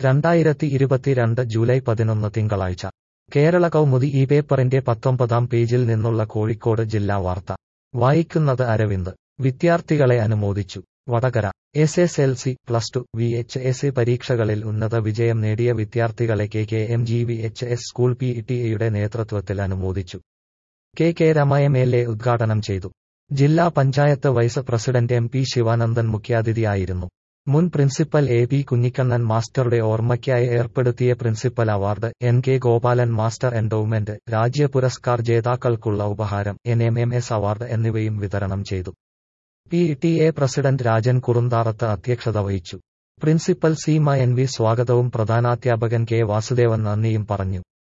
രണ്ടായിരത്തി ഇരുപത്തിരണ്ട് ജൂലൈ പതിനൊന്ന് തിങ്കളാഴ്ച കേരള കൗമുദി ഈ പേപ്പറിന്റെ പത്തൊമ്പതാം പേജിൽ നിന്നുള്ള കോഴിക്കോട് ജില്ലാ വാർത്ത വായിക്കുന്നത് അരവിന്ദ് വിദ്യാർത്ഥികളെ അനുമോദിച്ചു Vadakara S S L C plus two V H S പരീക്ഷകളിൽ ഉന്നത വിജയം നേടിയ വിദ്യാർത്ഥികളെ K K M G V H S school P T എയുടെ നേതൃത്വത്തിൽ അനുമോദിച്ചു K K Rama M L A ഉദ്ഘാടനം ചെയ്തു ജില്ലാ panchayat vice president M P Sivanandan മുഖ്യാതിഥിയായിരുന്നു മുൻ പ്രിൻസിപ്പൽ എ പി കുഞ്ഞിക്കണ്ണൻ മാസ്റ്ററുടെ ഓർമ്മയ്ക്കായി ഏർപ്പെടുത്തിയ principal award N K Gopalan master endowment Rajya Puraskar ജേതാക്കൾക്കുള്ള ഉപഹാരം N M M S award എന്നിവയും വിതരണം ചെയ്തു P T A president Rajan Kuruntharath അധ്യക്ഷത വഹിച്ചു പ്രിൻസിപ്പൽ സീമ എൻ വി സ്വാഗതവും പ്രധാനാധ്യാപകൻ കെ വാസുദേവൻ നന്ദിയും പറഞ്ഞു